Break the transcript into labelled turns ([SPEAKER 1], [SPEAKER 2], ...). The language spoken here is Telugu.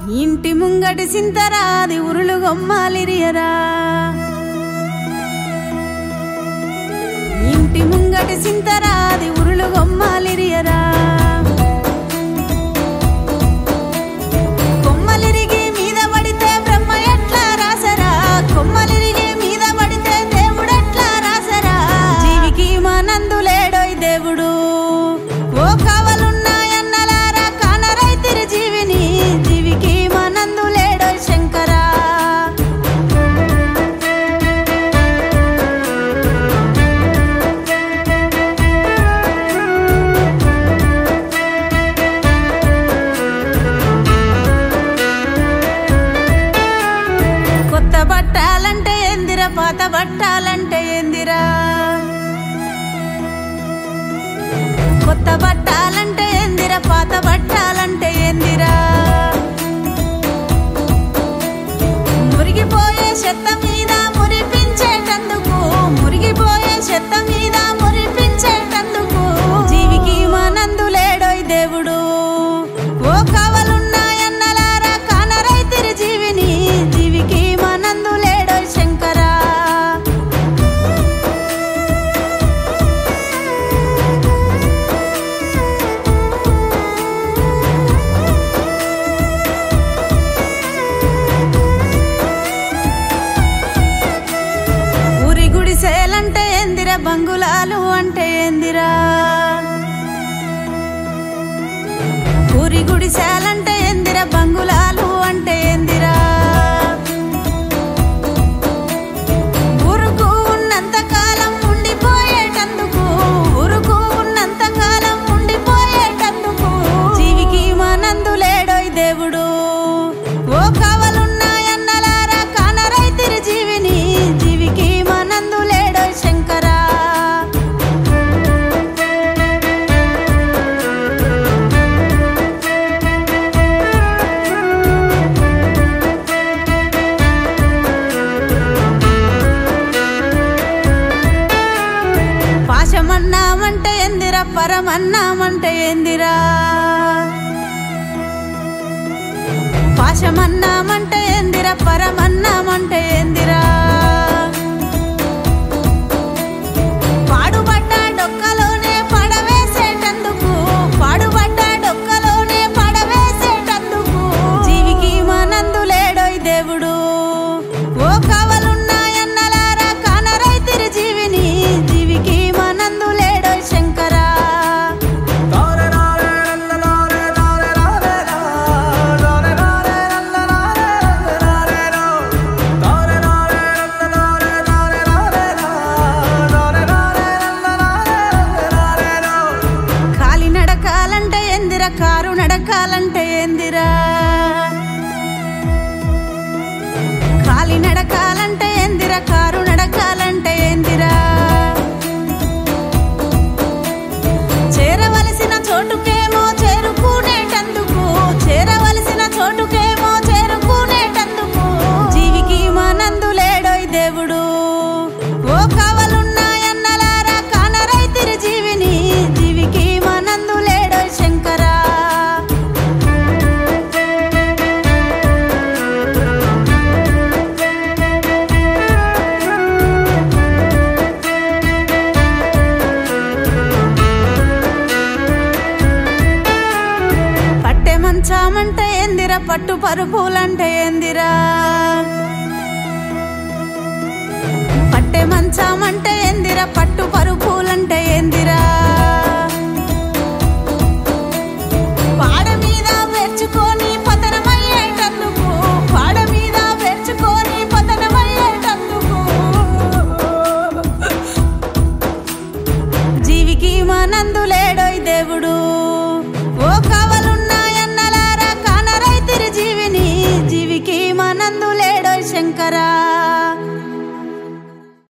[SPEAKER 1] ఇంటి ముంగటి సింతరా అది ఉరులు గొమ్మాలిరియరా ఇంటి ముంగటి సింతరా అది ఉరులు గొమ్మాలిరియరా కొమ్మలిరిగి మీద పడితే బ్రహ్మ ఎట్లా రాసరా కొమ్మలిరిగి మీద పడితే దేవుడు ఎట్లా రాసరా జీవికి మనందు లేడోయ్ దేవుడు ఓ కావలున్నాయన్నలారా కానరైతిరి జీవిని జీవికి మనందు లేడోయ్ శంకరా కొత్త బట్టాలంటే ఎందిరా పాత బట్టాలంటే ఎందిరా కొత్త బట్టాలంటే ఎందిరా పాత బట్టాలంటే ఎందిరా మురిగిపోయే చెత్త మీద మురిపించేటందుకు మురిగిపోయే చెత్త మీద మురిపించేటందుకు జీవికి మనందు లేడోయ్ దేవుడు ఓ కావలున్నాయన్నలారా కానరైతిరి జీవిని జీవికి మనందు లేడోయ్ శంకరా ఊరి గుడిసేలంటే ఎందిరా బంగులాలు అంటే ఎందిరా ఊరి గుడిసేలంటే ఎందిరా బంగులాలు అంటే ఎందిరా ఊరుకు ఉన్నంత కాలం ఉండిపోయేటందుకు ఊరుకు ఉన్నంత కాలం ఉండిపోయేటందుకు జీవికి మనందు లేడోయ్ దేవుడు ఓ కావలున్నాయన్నలారా కానరైతిరి జీవిని జీవికి మనందు లేడోయ్ శంకరా పాశమన్నామంటే ఎందిరా పరమన్నామంటే ఎందిరా పాశమన్నామంటే ఎందిరా పరమన్నామంటే ఎందిరా పాడుబడ్డ డొక్కలోనే పడవేసేటందుకు పాడుబడ్డ డొక్కలోనే పడవేసేటందుకు జీవికి మనందు లేడోయ్ దేవుడు ఓ కావలున్నాయన్నలారా కానరైతిరి జీవిని జీవికి మనందు లేడోయ్ శంకరా కాలి నడకాలంటే ఎందిరా కారు నడకాలంటే ఎందిరా కాలి నడకాలంటే ఎందిరా కారు నడకాలంటే ఎందిరా చేరవలసిన చోటుకేమో చేరుకునేటందుకు చేరవలసిన చోటుకేమో చేరుకునేటందుకు జీవికి మనందు లేడోయ్ దేవుడు ఓ కావలున్నాయన్నలారా కానరైతిరి జీవిని జీవికి మనందు లేడోయ్ శంకరా పట్టె మంచామంటే ఎందిరా పట్టు పరుపులంటే ఎందిరా పట్టె మంచామంటే ఎందిరా పట్టు పరుపులంటే ఎందిరా పాడ మీద వెర్చుకొని పతనమయ్యేటందుకు పాడ మీద వెర్చుకొని పతనమయ్యేటందుకు జీవికి మనందు లేడోయ్ దేవుడు ఓ కావలున్నాయన్నలారా కానరైతిరి జీవిని జీవికి మనందు లేడోయ్ శంకరా